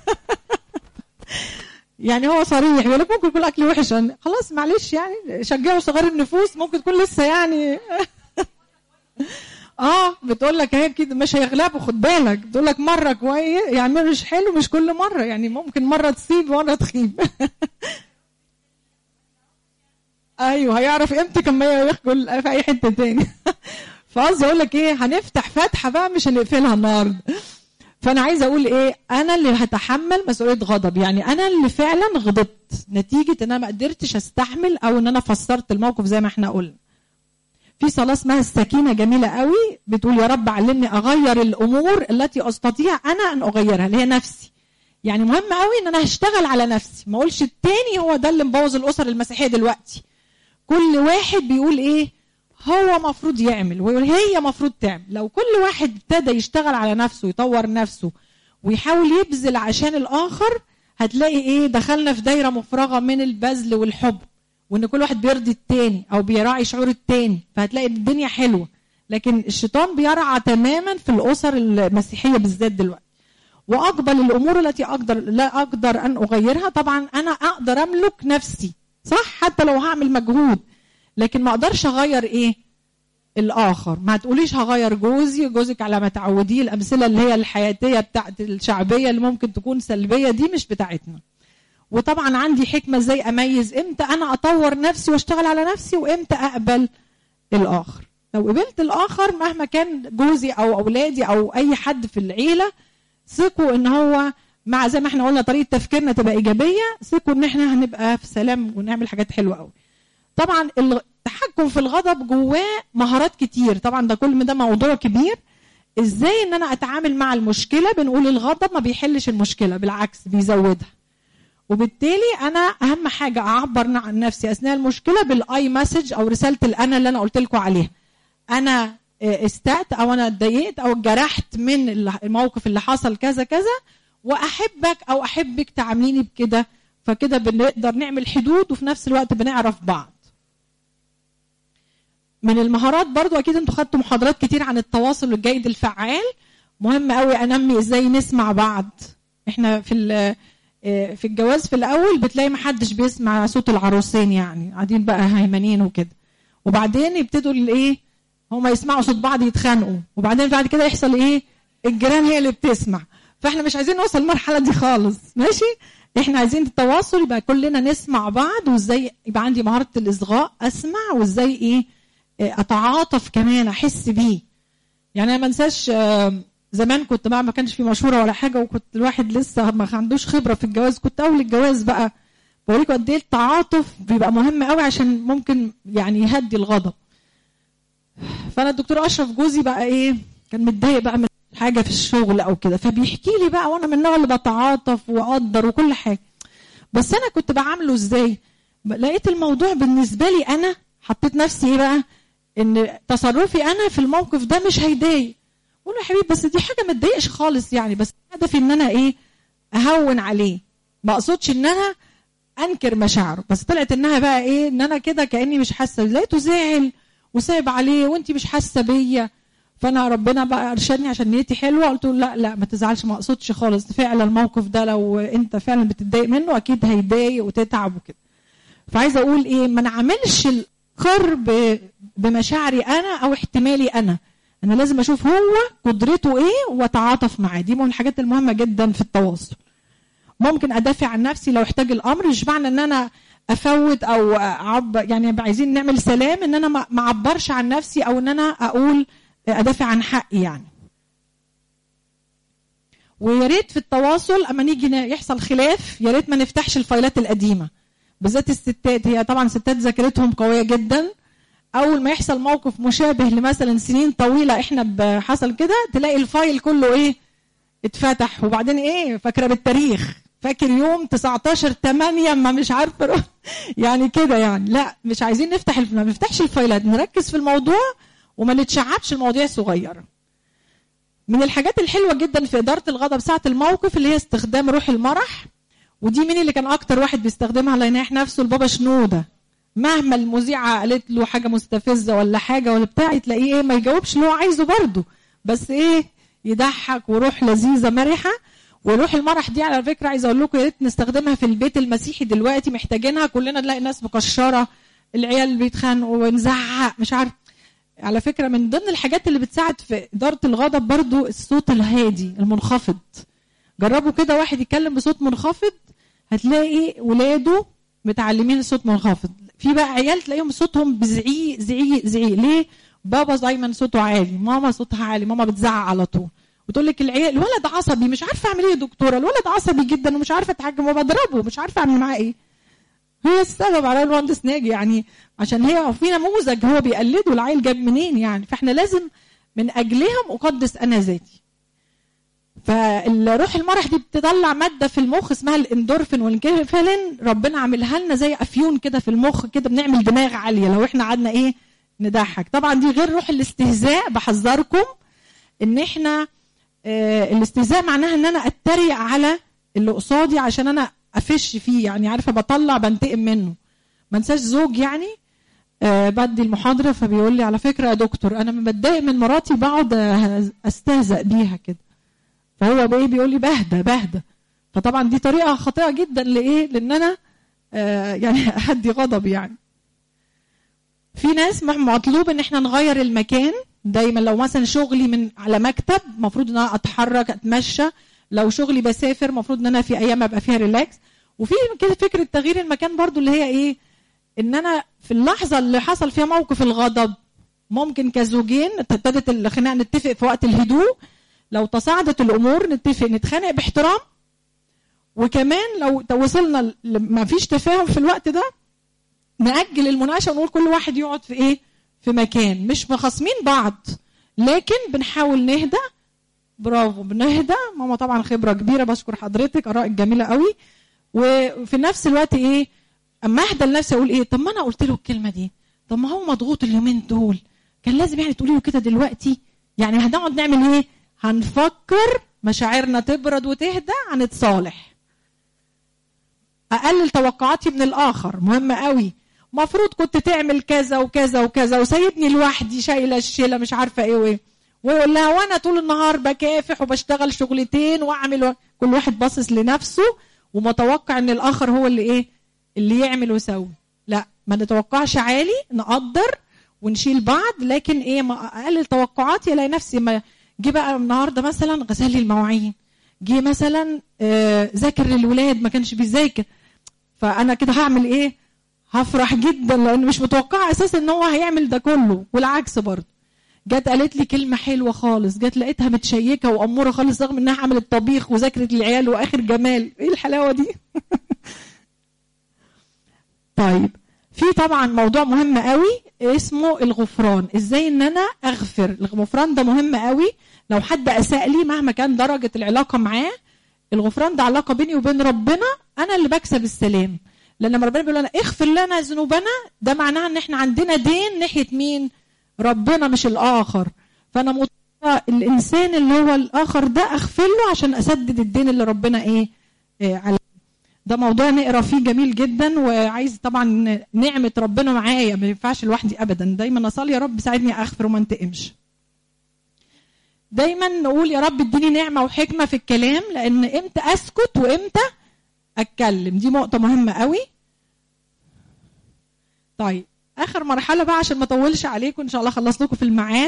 يعني هو صريح يقول لك ممكن يكون الاكل وحش يعني خلاص معلش يعني شجعوا صغار النفوس ممكن تكون لسه يعني اه بتقول لك هي كده مش هيغلبوا خد بالك بتقول لك مره كويس يعني مش حلو مش كل مره يعني ممكن مره تصيب ومره تخيب ايوه هيعرف امتى كما ياكل في اي حته تاني فقصدي اقول لك ايه هنفتح فتحه بقى مش هنقفلها النهارده فانا عايزه اقول ايه انا اللي هتحمل مسؤوليه غضب يعني انا اللي فعلا غضبت نتيجه ان انا ما قدرتش استحمل او ان انا فسرت الموقف زي ما احنا قلنا في صلاة اسمها السكينة جميلة قوي بتقول يا رب علمني أغير الأمور التي أستطيع أنا أن أغيرها اللي هي نفسي يعني مهم قوي ان انا هشتغل على نفسي ما اقولش التاني هو ده اللي مبوظ الاسر المسيحيه دلوقتي كل واحد بيقول ايه هو مفروض يعمل وهي مفروض تعمل لو كل واحد ابتدى يشتغل على نفسه يطور نفسه ويحاول يبذل عشان الاخر هتلاقي ايه دخلنا في دايره مفرغه من البذل والحب وان كل واحد بيرضي التاني او بيراعي شعور التاني فهتلاقي الدنيا حلوه لكن الشيطان بيرعى تماما في الاسر المسيحيه بالذات دلوقتي واقبل الامور التي اقدر لا اقدر ان اغيرها طبعا انا اقدر املك نفسي صح حتى لو هعمل مجهود لكن ما اقدرش اغير ايه الاخر ما تقوليش هغير جوزي جوزك على ما تعوديه الامثله اللي هي الحياتيه بتاعت الشعبيه اللي ممكن تكون سلبيه دي مش بتاعتنا وطبعا عندي حكمه ازاي اميز امتى انا اطور نفسي واشتغل على نفسي وامتى اقبل الاخر لو قبلت الاخر مهما كان جوزي او اولادي او اي حد في العيله ثقوا ان هو مع زي ما احنا قلنا طريقه تفكيرنا تبقى ايجابيه ثقوا ان احنا هنبقى في سلام ونعمل حاجات حلوه قوي طبعا التحكم في الغضب جواه مهارات كتير طبعا ده كل ده موضوع كبير ازاي ان انا اتعامل مع المشكله بنقول الغضب ما بيحلش المشكله بالعكس بيزودها وبالتالي انا اهم حاجه اعبر عن نفسي اثناء المشكله بالاي مسج او رساله الانا اللي انا قلت لكم عليها انا استأت او انا اتضايقت او اتجرحت من الموقف اللي حصل كذا كذا واحبك او احبك تعامليني بكده فكده بنقدر نعمل حدود وفي نفس الوقت بنعرف بعض من المهارات برضو اكيد انتوا خدتوا محاضرات كتير عن التواصل الجيد الفعال مهم قوي انمي ازاي نسمع بعض احنا في آه، في الجواز في الاول بتلاقي ما حدش بيسمع صوت العروسين يعني قاعدين بقى هيمنين وكده وبعدين يبتدوا الايه هما يسمعوا صوت بعض يتخانقوا وبعدين بعد كده يحصل ايه الجيران هي اللي بتسمع فاحنا مش عايزين نوصل المرحله دي خالص ماشي احنا عايزين التواصل يبقى كلنا نسمع بعض وازاي يبقى عندي مهاره الاصغاء اسمع وازاي ايه اتعاطف كمان احس بيه يعني انا ما انساش زمان كنت بقى ما كانش في مشوره ولا حاجه وكنت الواحد لسه ما عندوش خبره في الجواز كنت اول الجواز بقى بوريكم قد ايه التعاطف بيبقى مهم قوي عشان ممكن يعني يهدي الغضب فانا الدكتور اشرف جوزي بقى ايه كان متضايق بقى من حاجه في الشغل او كده فبيحكي لي بقى وانا من النوع اللي بتعاطف واقدر وكل حاجه بس انا كنت بعامله ازاي لقيت الموضوع بالنسبه لي انا حطيت نفسي ايه بقى ان تصرفي انا في الموقف ده مش هيضايق بقول له يا حبيبي بس دي حاجه ما تضايقش خالص يعني بس هدفي ان انا ايه اهون عليه ما اقصدش ان انا انكر مشاعره بس طلعت انها بقى ايه ان انا كده كاني مش حاسه لقيته زعل وسايب عليه وانت مش حاسه بيا فانا ربنا بقى ارشدني عشان نيتي حلوه قلت له لا لا ما تزعلش ما اقصدش خالص فعلا الموقف ده لو انت فعلا بتتضايق منه اكيد هيضايق وتتعب وكده فعايزه اقول ايه ما نعملش القر بمشاعري انا او احتمالي انا انا لازم اشوف هو قدرته ايه واتعاطف معاه دي من الحاجات المهمه جدا في التواصل ممكن ادافع عن نفسي لو احتاج الامر مش معنى ان انا افوت او اعبر يعني عايزين نعمل سلام ان انا ما اعبرش عن نفسي او ان انا اقول ادافع عن حقي يعني ويا ريت في التواصل اما نيجي يحصل خلاف يا ريت ما نفتحش الفايلات القديمه بالذات الستات هي طبعا ستات ذاكرتهم قويه جدا اول ما يحصل موقف مشابه لمثلا سنين طويله احنا حصل كده تلاقي الفايل كله ايه اتفتح وبعدين ايه فاكره بالتاريخ فاكر يوم 19 8 ما مش عارفه يعني كده يعني لا مش عايزين نفتح ما نفتحش الفايلات نركز في الموضوع وما نتشعبش المواضيع الصغيره من الحاجات الحلوه جدا في اداره الغضب ساعه الموقف اللي هي استخدام روح المرح ودي مين اللي كان اكتر واحد بيستخدمها الله يناح نفسه البابا شنوده مهما المذيعه قالت له حاجه مستفزه ولا حاجه ولا بتاع تلاقيه ايه ما يجاوبش اللي هو عايزه برضه بس ايه يضحك وروح لذيذه مرحه وروح المرح دي على فكره عايزه اقول لكم يا ريت نستخدمها في البيت المسيحي دلوقتي محتاجينها كلنا نلاقي ناس مكشره العيال بيتخانقوا ونزعق مش عارف على فكره من ضمن الحاجات اللي بتساعد في اداره الغضب برضو الصوت الهادي المنخفض جربوا كده واحد يتكلم بصوت منخفض هتلاقي ولاده متعلمين الصوت منخفض في بقى عيال تلاقيهم صوتهم بزعيق زعيق زعيق ليه بابا دايما صوته عالي ماما صوتها عالي ماما بتزعق على طول وتقول لك العيال الولد عصبي مش عارفه اعمل ايه يا دكتوره الولد عصبي جدا ومش عارفه اتحكم وبضربه مش عارفه اعمل معاه ايه هي السبب على المهندس ناجي يعني عشان هي في نموذج هو بيقلده العيل جاب منين يعني فاحنا لازم من اجلهم اقدس انا ذاتي فالروح المرح دي بتطلع ماده في المخ اسمها الاندورفين والكيفالين ربنا عاملها لنا زي افيون كده في المخ كده بنعمل دماغ عاليه لو احنا قعدنا ايه نضحك طبعا دي غير روح الاستهزاء بحذركم ان احنا آه الاستهزاء معناها ان انا اتريق على اللي قصادي عشان انا افش فيه يعني عارفه بطلع بنتقم منه ما انساش زوج يعني آه بدي المحاضره فبيقول لي على فكره يا دكتور انا لما بتضايق من مراتي بقعد استهزأ بيها كده فهو بايه بيقول لي بهدى بهدى فطبعا دي طريقه خاطئه جدا لايه لان انا آه يعني اهدي غضب يعني في ناس مطلوب ان احنا نغير المكان دايما لو مثلا شغلي من على مكتب المفروض ان انا اتحرك اتمشى لو شغلي بسافر المفروض ان انا في ايام ابقى فيها ريلاكس وفي كده فكره تغيير المكان برضو اللي هي ايه ان انا في اللحظه اللي حصل فيها موقف الغضب ممكن كزوجين ابتدت الخناقه نتفق في وقت الهدوء لو تصاعدت الامور نتفق نتخانق باحترام وكمان لو وصلنا ما فيش تفاهم في الوقت ده نأجل المناقشه ونقول كل واحد يقعد في ايه في مكان مش مخاصمين بعض لكن بنحاول نهدى برافو بنهدى ماما طبعا خبره كبيره بشكر حضرتك ارائك جميله قوي وفي نفس الوقت ايه اما اهدى لنفسي اقول ايه طب ما انا قلت له الكلمه دي طب ما هو مضغوط اليومين دول كان لازم يعني تقولي له كده دلوقتي يعني هنقعد نعمل ايه هنفكر مشاعرنا تبرد وتهدى هنتصالح اقلل توقعاتي من الاخر مهم قوي مفروض كنت تعمل كذا وكذا وكذا وسايبني لوحدي شايله الشيله مش عارفه ايه وايه ويقول لها وانا طول النهار بكافح وبشتغل شغلتين واعمل و... كل واحد باصص لنفسه ومتوقع ان الاخر هو اللي ايه اللي يعمل ويسوي لا ما نتوقعش عالي نقدر ونشيل بعض لكن ايه ما اقلل توقعاتي الاقي نفسي ما جه بقى النهارده مثلا غسل لي المواعين جه مثلا آه ذاكر للولاد ما كانش بيذاكر فانا كده هعمل ايه هفرح جدا لان مش متوقعه اساسا ان هو هيعمل ده كله والعكس برضه جت قالت لي كلمه حلوه خالص جت لقيتها متشيكه واموره خالص رغم انها عملت طبيخ وذاكرت العيال واخر جمال ايه الحلاوه دي طيب في طبعا موضوع مهم قوي اسمه الغفران ازاي ان انا اغفر الغفران ده مهم قوي لو حد اساء لي مهما كان درجه العلاقه معاه الغفران ده علاقه بيني وبين ربنا انا اللي بكسب السلام لان لما ربنا بيقول لنا اغفر لنا ذنوبنا ده معناه ان احنا عندنا دين ناحيه مين ربنا مش الاخر فانا مطلع الانسان اللي هو الاخر ده اغفر له عشان اسدد الدين اللي ربنا ايه, إيه عليه ده موضوع نقرا فيه جميل جدا وعايز طبعا نعمه ربنا معايا ما ينفعش لوحدي ابدا دايما اصلي يا رب ساعدني اغفر وما انتقمش دايما نقول يا رب اديني نعمه وحكمه في الكلام لان امتى اسكت وامتى اتكلم دي نقطه مهمه قوي طيب اخر مرحله بقى عشان ما اطولش عليكم ان شاء الله اخلص لكم في الميعاد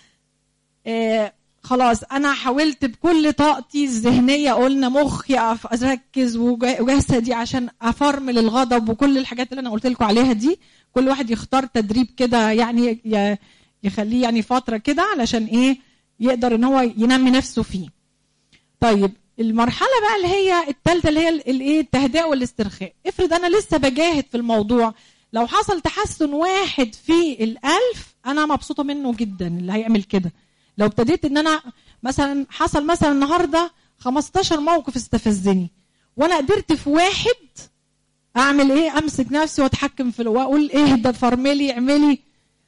آه خلاص انا حاولت بكل طاقتي الذهنيه قلنا مخي اركز وجسدي عشان افرمل الغضب وكل الحاجات اللي انا قلت لكم عليها دي كل واحد يختار تدريب كده يعني يخليه يعني فتره كده علشان ايه يقدر ان هو ينمي نفسه فيه طيب المرحله بقى اللي هي الثالثه اللي هي الايه التهدئه والاسترخاء افرض انا لسه بجاهد في الموضوع لو حصل تحسن واحد في الألف أنا مبسوطة منه جدا اللي هيعمل كده لو ابتديت ان انا مثلا حصل مثلا النهارده 15 موقف استفزني وانا قدرت في واحد اعمل ايه امسك نفسي واتحكم في واقول اهدى فرملي اعملي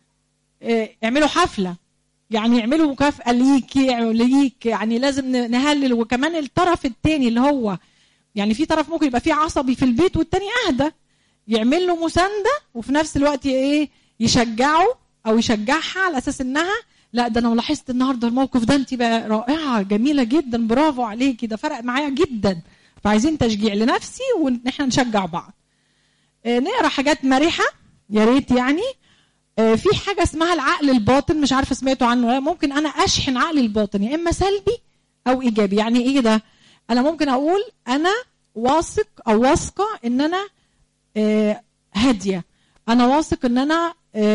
إيه اعملوا حفله يعني اعملوا مكافاه ليكي ليك يعني لازم نهلل وكمان الطرف الثاني اللي هو يعني في طرف ممكن يبقى فيه عصبي في البيت والتاني اهدى يعمل له مسانده وفي نفس الوقت ايه يشجعه او يشجعها على اساس انها لا ده انا لاحظت النهارده الموقف ده انت بقى رائعه جميله جدا برافو عليكي ده فرق معايا جدا فعايزين تشجيع لنفسي وان احنا نشجع بعض آه نقرا حاجات مرحه يا ريت يعني آه في حاجه اسمها العقل الباطن مش عارفه سمعتوا عنه ولا ممكن انا اشحن عقلي الباطن يا اما سلبي او ايجابي يعني ايه ده انا ممكن اقول انا واثق او واثقه ان انا آه هاديه انا واثق ان انا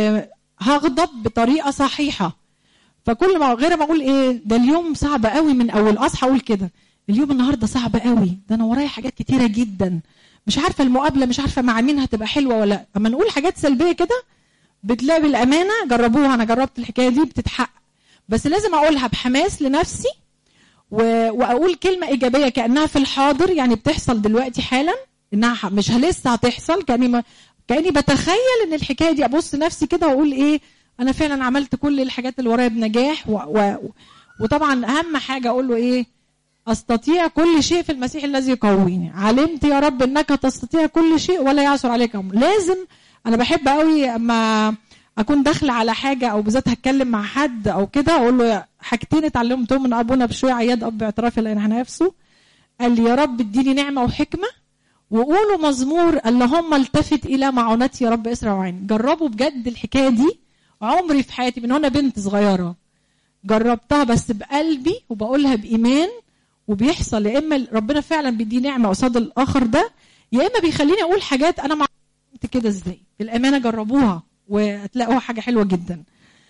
هغضب بطريقه صحيحه فكل ما غير ما اقول ايه ده اليوم صعب قوي من اول اصحى اقول كده اليوم النهارده صعب قوي ده انا ورايا حاجات كتيره جدا مش عارفه المقابله مش عارفه مع مين هتبقى حلوه ولا اما نقول حاجات سلبيه كده بتلاقي بالامانه جربوها انا جربت الحكايه دي بتتحقق بس لازم اقولها بحماس لنفسي و... واقول كلمه ايجابيه كانها في الحاضر يعني بتحصل دلوقتي حالا انها مش لسه هتحصل كاني ما... كاني بتخيل ان الحكايه دي ابص نفسي كده واقول ايه انا فعلا عملت كل الحاجات اللي ورايا بنجاح و... و... وطبعا اهم حاجه اقول له ايه استطيع كل شيء في المسيح الذي يقويني علمت يا رب انك تستطيع كل شيء ولا يعثر عليك امر لازم انا بحب قوي اما اكون داخله على حاجه او بالذات هتكلم مع حد او كده اقول له حاجتين اتعلمتهم من ابونا بشويه عياد اب اعترافي الله ينحى نفسه قال لي يا رب اديني نعمه وحكمه وقولوا مزمور اللهم التفت الى معونتي يا رب اسرع وعين جربوا بجد الحكايه دي عمري في حياتي من وانا بنت صغيره جربتها بس بقلبي وبقولها بايمان وبيحصل يا اما ربنا فعلا بيدي نعمه قصاد الاخر ده يا اما بيخليني اقول حاجات انا ما عملت كده ازاي بالامانه جربوها وهتلاقوها حاجه حلوه جدا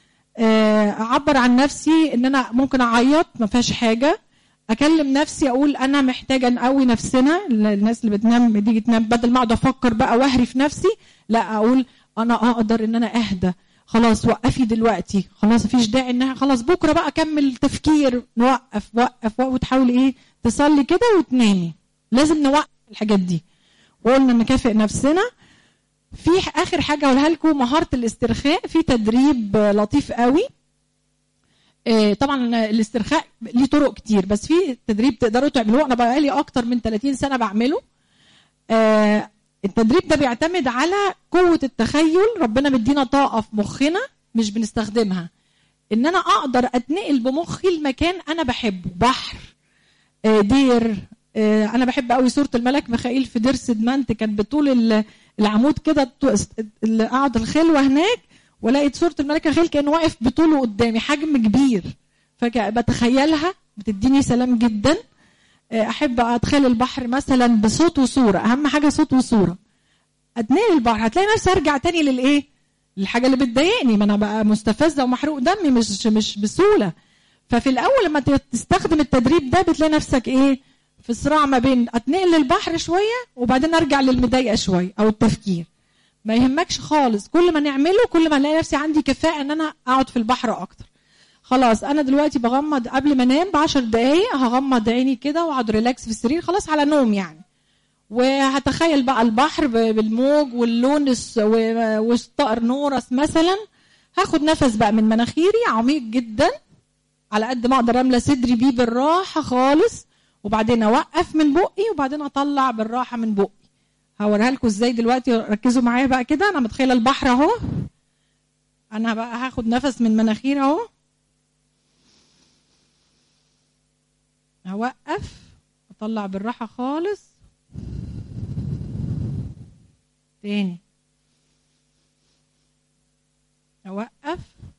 اعبر عن نفسي ان انا ممكن اعيط ما فيهاش حاجه اكلم نفسي اقول انا محتاجه نقوي نفسنا الناس اللي بتنام تيجي تنام بدل ما اقعد افكر بقى واهري في نفسي لا اقول انا اقدر ان انا اهدى خلاص وقفي دلوقتي خلاص مفيش داعي انها خلاص بكره بقى اكمل تفكير نوقف وقف وتحاولي ايه تصلي كده وتنامي لازم نوقف الحاجات دي وقلنا نكافئ نفسنا في اخر حاجه اقولها لكم مهاره الاسترخاء في تدريب لطيف قوي طبعا الاسترخاء ليه طرق كتير بس في تدريب تقدروا تعملوه انا بقالي اكتر من 30 سنه بعمله التدريب ده بيعتمد على قوة التخيل ربنا مدينا طاقة في مخنا مش بنستخدمها ان انا اقدر اتنقل بمخي المكان انا بحبه بحر دير انا بحب قوي صورة الملك ميخائيل في دير سدمنت كانت بطول العمود كده اقعد الخلوة هناك ولقيت صورة الملك ميخائيل كان واقف بطوله قدامي حجم كبير فبتخيلها بتديني سلام جدا احب اتخيل البحر مثلا بصوت وصوره اهم حاجه صوت وصوره اتنقل البحر هتلاقي نفسي ارجع تاني للايه الحاجه اللي بتضايقني ما انا بقى مستفزه ومحروق دمي مش مش بسهوله ففي الاول لما تستخدم التدريب ده بتلاقي نفسك ايه في صراع ما بين اتنقل للبحر شويه وبعدين ارجع للمضايقه شويه او التفكير ما يهمكش خالص كل ما نعمله كل ما الاقي نفسي عندي كفاءه ان انا اقعد في البحر اكتر خلاص انا دلوقتي بغمض قبل ما انام ب 10 دقايق هغمض عيني كده واقعد ريلاكس في السرير خلاص على نوم يعني وهتخيل بقى البحر بالموج واللون والطائر نورس مثلا هاخد نفس بقى من مناخيري عميق جدا على قد ما اقدر املى صدري بيه بالراحه خالص وبعدين اوقف من بقي وبعدين اطلع بالراحه من بقي هوريها لكم ازاي دلوقتي ركزوا معايا بقى كده انا متخيله البحر اهو انا بقى هاخد نفس من مناخيري اهو هوقف اطلع بالراحه خالص تاني اوقف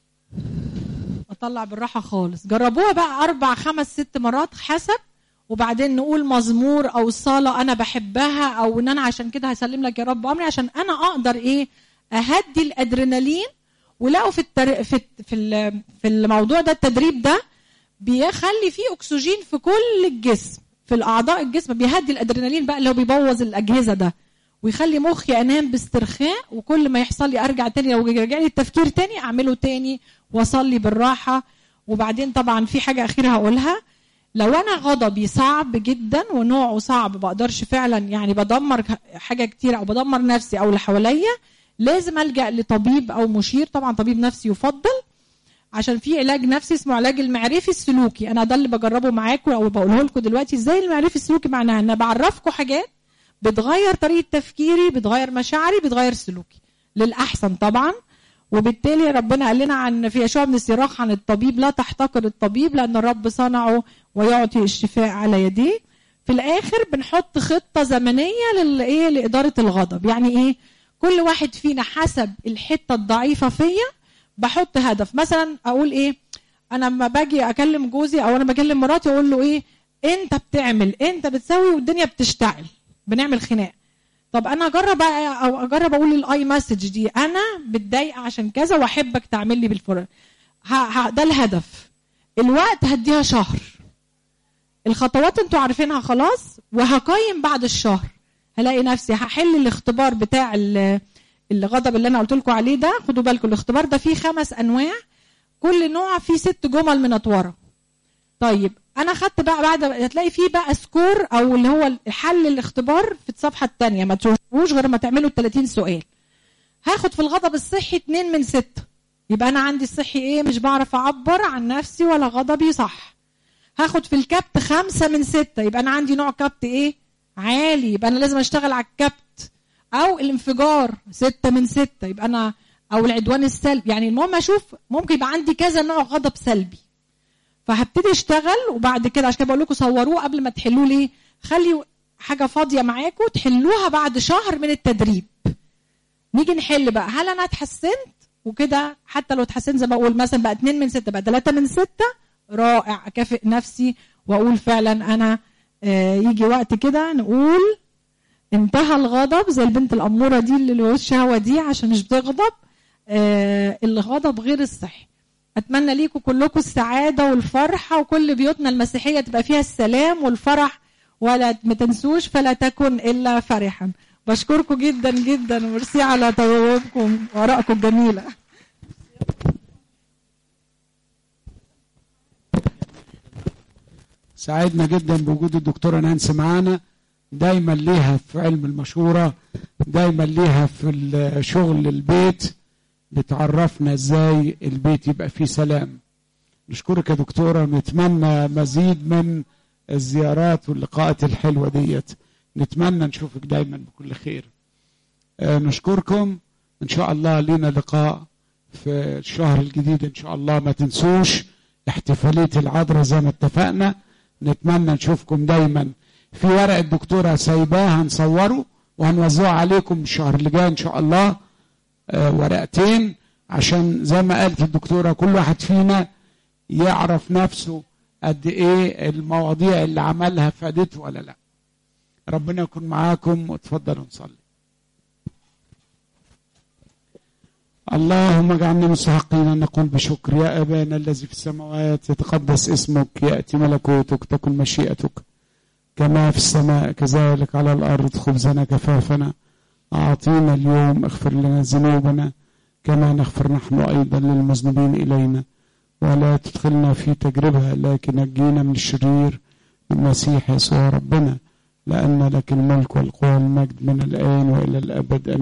اطلع بالراحه خالص جربوها بقى اربع خمس ست مرات حسب وبعدين نقول مزمور او صلاه انا بحبها او ان انا عشان كده هسلم لك يا رب امري عشان انا اقدر ايه اهدي الادرينالين ولقوا في التر... في في في الموضوع ده التدريب ده بيخلي فيه اكسجين في كل الجسم في الاعضاء الجسم بيهدي الادرينالين بقى اللي هو بيبوظ الاجهزه ده ويخلي مخي انام باسترخاء وكل ما يحصل لي ارجع تاني لو رجع لي التفكير تاني اعمله تاني واصلي بالراحه وبعدين طبعا في حاجه اخيره هقولها لو انا غضبي صعب جدا ونوعه صعب بقدرش فعلا يعني بدمر حاجه كتير او بدمر نفسي او اللي حواليا لازم الجا لطبيب او مشير طبعا طبيب نفسي يفضل عشان في علاج نفسي اسمه علاج المعرفي السلوكي انا ده اللي بجربه معاكم او بقوله لكم دلوقتي ازاي المعرفي السلوكي معناه ان بعرفكم حاجات بتغير طريقه تفكيري بتغير مشاعري بتغير سلوكي للاحسن طبعا وبالتالي ربنا قال لنا عن في يشوع بن السراخ عن الطبيب لا تحتقر الطبيب لان الرب صنعه ويعطي الشفاء على يديه في الاخر بنحط خطه زمنيه للايه لاداره الغضب يعني ايه كل واحد فينا حسب الحته الضعيفه فيا بحط هدف مثلا اقول ايه انا لما باجي اكلم جوزي او انا بكلم مراتي اقول له ايه انت بتعمل انت بتسوي والدنيا بتشتعل بنعمل خناق طب انا اجرب او اجرب اقول الاي مسج دي انا متضايقه عشان كذا واحبك تعمل لي بالفرق ده الهدف الوقت هديها شهر الخطوات انتوا عارفينها خلاص وهقيم بعد الشهر هلاقي نفسي هحل الاختبار بتاع الغضب اللي انا قلت لكم عليه ده خدوا بالكم الاختبار ده فيه خمس انواع كل نوع فيه ست جمل من اطواره طيب انا خدت بقى بعد هتلاقي فيه بقى سكور او اللي هو حل الاختبار في الصفحه الثانيه ما تشوفوش غير ما تعملوا 30 سؤال هاخد في الغضب الصحي 2 من 6 يبقى انا عندي الصحي ايه مش بعرف اعبر عن نفسي ولا غضبي صح هاخد في الكبت خمسة من ستة يبقى أنا عندي نوع كبت إيه؟ عالي يبقى أنا لازم أشتغل على الكبت أو الانفجار ستة من ستة يبقى أنا أو العدوان السلبي يعني المهم أشوف ممكن يبقى عندي كذا نوع غضب سلبي فهبتدي أشتغل وبعد كده عشان كده بقول لكم صوروه قبل ما تحلوه ليه؟ خلي حاجة فاضية معاكم تحلوها بعد شهر من التدريب نيجي نحل بقى هل أنا اتحسنت وكده حتى لو اتحسنت زي ما بقول مثلا بقى 2 من 6 بقى 3 من 6 رائع اكافئ نفسي واقول فعلا انا آه يجي وقت كده نقول انتهى الغضب زي البنت الاموره دي اللي وشها ودي عشان مش بتغضب آه الغضب غير الصحي اتمنى ليكم كلكم السعاده والفرحه وكل بيوتنا المسيحيه تبقى فيها السلام والفرح ولا ما تنسوش فلا تكن الا فرحا بشكركم جدا جدا وميرسي على توابكم وارائكم الجميله سعدنا جدا بوجود الدكتوره نانسي معانا دايما ليها في علم المشوره دايما ليها في شغل البيت بتعرفنا ازاي البيت يبقى فيه سلام نشكرك يا دكتوره ونتمنى مزيد من الزيارات واللقاءات الحلوه ديت نتمنى نشوفك دايما بكل خير آه نشكركم ان شاء الله لينا لقاء في الشهر الجديد ان شاء الله ما تنسوش احتفاليه العذراء زي ما اتفقنا نتمنى نشوفكم دايما في ورق الدكتوره سايباه هنصوره وهنوزعه عليكم الشهر اللي جاي ان شاء الله آه ورقتين عشان زي ما قالت الدكتوره كل واحد فينا يعرف نفسه قد ايه المواضيع اللي عملها فادته ولا لا ربنا يكون معاكم وتفضلوا نصلي اللهم اجعلنا مستحقين ان نقول بشكر يا ابانا الذي في السماوات يتقدس اسمك ياتي ملكوتك تكن مشيئتك كما في السماء كذلك على الارض خبزنا كفافنا أعطينا اليوم اغفر لنا ذنوبنا كما نغفر نحن أيضا للمذنبين إلينا ولا تدخلنا في تجربة لكن نجينا من الشرير المسيح يسوع ربنا لأن لك الملك والقوة والمجد من الآن وإلى الأبد